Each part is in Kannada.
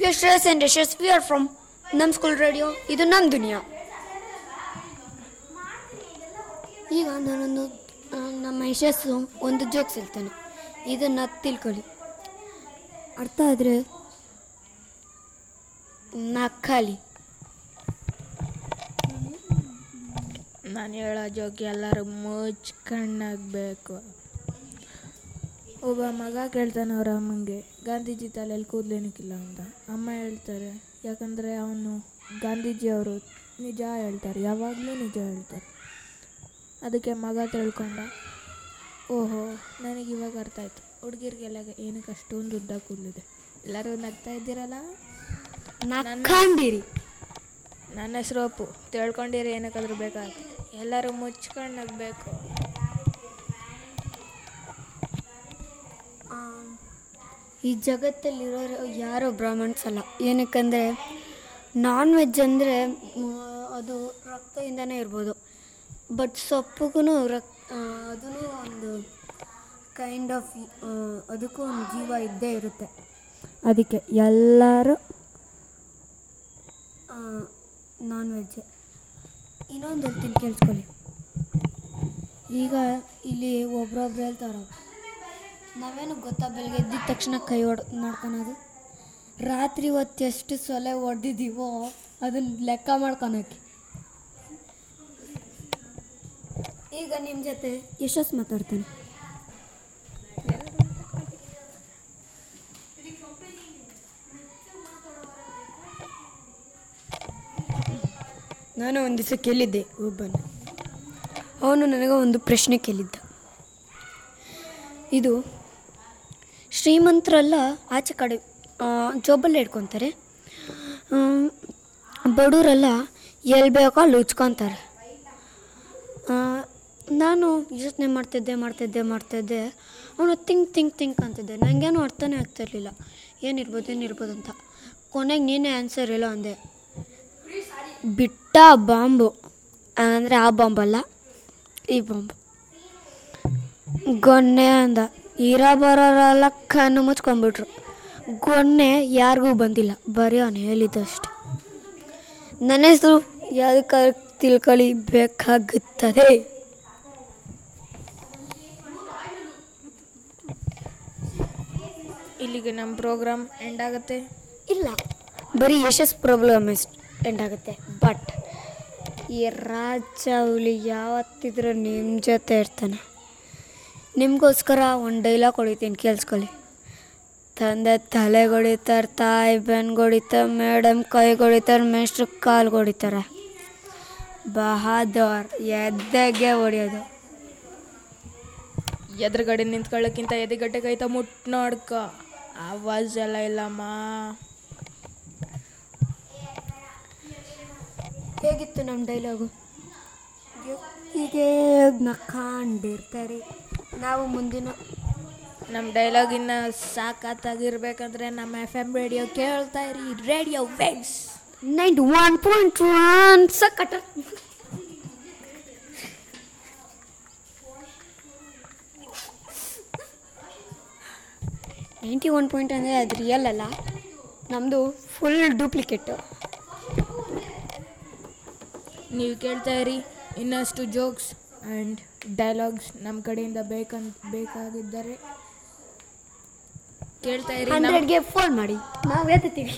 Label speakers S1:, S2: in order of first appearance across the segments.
S1: Yashas and Yashas we are from ನಮ್ಮ ಸ್ಕೂಲ್ ರೇಡಿಯೋ ಇದು ನಮ್ಮ ದುನಿಯಾ ಈಗ ನಾನೊಂದು ಆ, ನಮ್ಮ ಯಶಸ್ಸು ಒಂದು ಜೋಕ್ಸ್ ಹೇಳ್ತಾನೆ ಇದನ್ನು ತಿಳ್ಕೊಳ್ಳಿ ಅರ್ಥ ಆದರೆ ನಕ್ಕಾಲಿ
S2: ನಾನು ಹೇಳೋ ಜೋಕ್ ಎಲ್ಲರೂ ಮುಚ್ಕಣ್ಣಾಗಬೇಕು ಒಬ್ಬ ಮಗ ಕೇಳ್ತಾನೆ ಅವ್ರ ಅಮ್ಮಂಗೆ ಗಾಂಧೀಜಿ ತಲೆಯಲ್ಲಿ ಕೂದಲೇನಕ್ಕಿಲ್ಲ ಅಂತ ಅಮ್ಮ ಹೇಳ್ತಾರೆ ಯಾಕಂದರೆ ಅವನು ಗಾಂಧೀಜಿಯವರು ನಿಜ ಹೇಳ್ತಾರೆ ಯಾವಾಗಲೂ ನಿಜ ಹೇಳ್ತಾರೆ ಅದಕ್ಕೆ ಮಗ ತಿಳ್ಕೊಂಡ ಓಹೋ ನನಗೆ ಇವಾಗ ಅರ್ಥ ಆಯ್ತು ಹುಡುಗಿರಿಗೆಲ್ಲ ಏನಕ್ಕೆ ಅಷ್ಟೊಂದು ಉದ್ದ ಕೂದಲಿದೆ ಎಲ್ಲರೂ ನಗ್ತಾ ಇದ್ದೀರಲ್ಲ
S1: ನಕ್ಕಾಂಡಿರಿ
S2: ನನ್ನ ಹೆಸರು ಅಪ್ಪು ತಿಳ್ಕೊಂಡಿರಿ ಏನಕ್ಕಾದ್ರೂ ಬೇಕಾಗುತ್ತೆ ಎಲ್ಲರೂ ಮುಚ್ಕೊಂಡು ನಗಬೇಕು
S1: ಈ ಜಗತ್ತಲ್ಲಿರೋರು ಯಾರೋ ಬ್ರಾಹ್ಮಣ್ಸ್ ಅಲ್ಲ ಏನಕ್ಕಂದರೆ ನಾನ್ ವೆಜ್ ಅಂದರೆ ಅದು ರಕ್ತದಿಂದನೇ ಇರ್ಬೋದು ಬಟ್ ಸೊಪ್ಪಿಗೂ ರಕ್ ಅದೂ ಒಂದು ಕೈಂಡ್ ಆಫ್ ಅದಕ್ಕೂ ಒಂದು ಜೀವ ಇದ್ದೇ ಇರುತ್ತೆ ಅದಕ್ಕೆ ಎಲ್ಲರೂ ನಾನ್ ವೆಜ್ ಇನ್ನೊಂದು ಹೇಳ್ತೀನಿ ಕೇಳಿಸ್ಕೊಳ್ಳಿ ಈಗ ಇಲ್ಲಿ ಒಬ್ರೊಬ್ರು ಹೇಳ್ತಾರೆ ನಾವೇನು ಗೊತ್ತಾ ಬೆಳಗ್ಗೆ ಎದ್ದಿದ ತಕ್ಷಣ ಕೈ ಹೊಡ್ ಮಾಡ್ಕೊಳೋದು ರಾತ್ರಿ ಹೊತ್ತು ಎಷ್ಟು ಸೊಲೆ ಹೊಡೆದಿದ್ದೀವೋ ಅದನ್ನ ಲೆಕ್ಕ ಮಾಡ್ಕೊಳಕ್ಕೆ ಈಗ ನಿಮ್ಮ ಜೊತೆ ಯಶಸ್ ಮಾತಾಡ್ತಾನೆ ನಾನು ಒಂದು ದಿವಸ ಕೇಳಿದ್ದೆ ಒಬ್ಬನ ಅವನು ನನಗೆ ಒಂದು ಪ್ರಶ್ನೆ ಕೇಳಿದ್ದ ಇದು ಶ್ರೀಮಂತರೆಲ್ಲ ಆಚೆ ಕಡೆ ಆ, ಜೋಬಲ್ಲಿ ಇಟ್ಕೊತಾರೆ ಆಮ್, ಬಡವರೆಲ್ಲ ಎಲ್ಲಿ ಬೇಕೋ ಅಲ್ಲಿ ಉಚ್ಕೊತಾರೆ ಆ, ನಾನು ಯೋಚನೆ ಮಾಡ್ತಿದ್ದೆ ಮಾಡ್ತಿದ್ದೆ ಮಾಡ್ತಿದ್ದೆ ಅವನು ತಿಂಕ್ ತಿಂಕ್ ತಿಂಕ್ ಅಂತಿದ್ದೆ ನನಗೇನು ಅರ್ಥನೇ ಆಗ್ತಿರ್ಲಿಲ್ಲ ಏನಿರ್ಬೋದು ಏನಿರ್ಬೋದು ಅಂತ ಕೊನೆಗೆ ನೀನೇ ಆನ್ಸರ್ ಇಲ್ಲ ಅಂದೆ ಬಿಟ್ಟ ಬಾಂಬು ಅಂದರೆ ಆ ಬಾಂಬಲ್ಲ ಈ ಬಾಂಬು ಗೊನ್ನೆ ಅಂದ ಇರ ಬರೋರೆಲ್ಲ ಕಣ್ಣು ಮುಚ್ಕೊಂಡ್ಬಿಟ್ರು ಗೊನ್ನೆ ಯಾರಿಗೂ ಬಂದಿಲ್ಲ ಬರೀ ಅವನು ಹೇಳಿದ್ದಷ್ಟೆ ನನ್ನ ಹೆಸರು ಯಾವ್ದಕ್ಕೆ ತಿಳ್ಕೊಳ್ಳಿ ಬೇಕಾಗುತ್ತದೆ
S2: ಇಲ್ಲಿಗೆ ನಮ್ಮ ಪ್ರೋಗ್ರಾಮ್ ಎಂಡ್ ಆಗುತ್ತೆ
S1: ಇಲ್ಲ ಬರೀ ಯಶಸ್ ಪ್ರಾಬ್ಲಮ್ ಎಂಡ್ ಆಗುತ್ತೆ ಬಟ್ ಈ ರಾಜ ಹುಲಿ ಯಾವತ್ತಿದ್ರೂ ನಿಮ್ಮ ಜೊತೆ ಇರ್ತಾನೆ ನಿಮಗೋಸ್ಕರ ಒಂದು ಡೈಲಾಗ್ ಹೊಡಿತೀನಿ ಕೇಳಿಸ್ಕೊಳ್ಳಿ ತಂದೆ ತಲೆಗೆ ಹೊಡಿತಾರೆ ತಾಯಿ ಬೆನ್ಗೆ ಹೊಡಿತಾರೆ ಮೇಡಮ್ ಕೈಗೆ ಹೊಡಿತಾರೆ ಮೇಷ್ಟ್ರು ಕಾಲ್ಗೆ ಹೊಡಿತಾರೆ ಬಹಾದೂರ್ ಎದ್ದೆಗೆ ಹೊಡಿಯೋದು
S2: ಎದುರುಗಡೆ ನಿಂತ್ಕೊಳ್ಳೋಕ್ಕಿಂತ ಎದೆಗಡ್ಡೆ ಕೈತ ಮುಟ್ ನೋಡ್ಕ ಆವಾಜ್ ಎಲ್ಲ ಇಲ್ಲಮ್ಮ
S1: ಹೇಗಿತ್ತು ನಮ್ಮ ಡೈಲಾಗು ಹೀಗೆ ನಕ್ಕೊಂಡಿರ್ತಾರೆ ನಾವು ಮುಂದಿನ
S2: ನಮ್ಮ ಡೈಲಾಗ್ ಇನ್ನು ಸಾಕತ್ತಾಗಿರ್ಬೇಕಂದ್ರೆ ನಮ್ಮ ಎಫ್ ಎಮ್ ರೇಡಿಯೋ ಕೇಳ್ತಾ ಇರಿ radio waves
S1: ninety one point one ಸಕ್ಕಟ ನೈಂಟಿ ಒನ್ ಪಾಯಿಂಟ್ ಅಂದರೆ ಅದು ರಿಯಲ್ ಅಲ್ಲ ನಮ್ಮದು ಫುಲ್ ಡೂಪ್ಲಿಕೇಟು
S2: ನೀವು ಕೇಳ್ತಾ ಇರಿ ಇನ್ನಷ್ಟು ಜೋಕ್ಸ್ ಆ್ಯಂಡ್ ಡೈಲಾಗ್ಸ್ ನಮ್ಮ ಕಡೆಯಿಂದ ಬೇಕಂತ ಬೇಕಾಗಿದ್ದರೆ ಕೇಳ್ತಾ ಇರಿ ನಮ್ಮ
S1: ಹಂಡ್ರೆಡ್ಗೆ ಫೋನ್ ಮಾಡಿ ನಾವು ಎತ್ತೀವಿ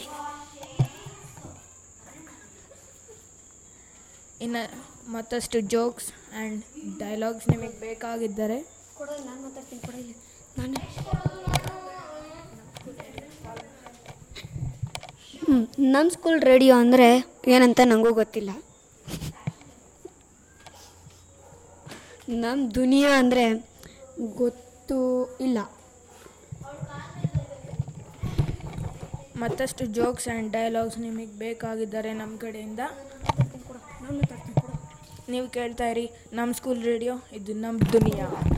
S2: ಇನ್ನು ಮತ್ತಷ್ಟು ಜೋಕ್ಸ್ ಆ್ಯಂಡ್ ಡೈಲಾಗ್ಸ್ ನಿಮಗೆ ಬೇಕಾಗಿದ್ದರೆ
S1: ಕೊಡೋ ನಾನು ಮಾತಾಡ್ತೀನಿ ಕೊಡೋ ಇಲ್ಲಿ ನಾನು ಹ್ಞೂ ನಮ್ಮ ಸ್ಕೂಲ್ ರೇಡಿಯೋ ಅಂದರೆ ಏನಂತ ನನಗೂ ಗೊತ್ತಿಲ್ಲ ನಮ್ಮ ದುನಿಯಾ ಅಂದರೆ ಗೊತ್ತು ಇಲ್ಲ
S2: ಮತ್ತಷ್ಟು ಜೋಕ್ಸ್ ಆ್ಯಂಡ್ ಡೈಲಾಗ್ಸ್ ನಿಮಗೆ ಬೇಕಾಗಿದ್ದರೆ ನಮ್ಮ ಕಡೆಯಿಂದ ನೀವು ಕೇಳ್ತಾ ಇರಿ ನಮ್ಮ ಸ್ಕೂಲ್ ರೇಡಿಯೋ ಇದು ನಮ್ಮ ದುನಿಯಾ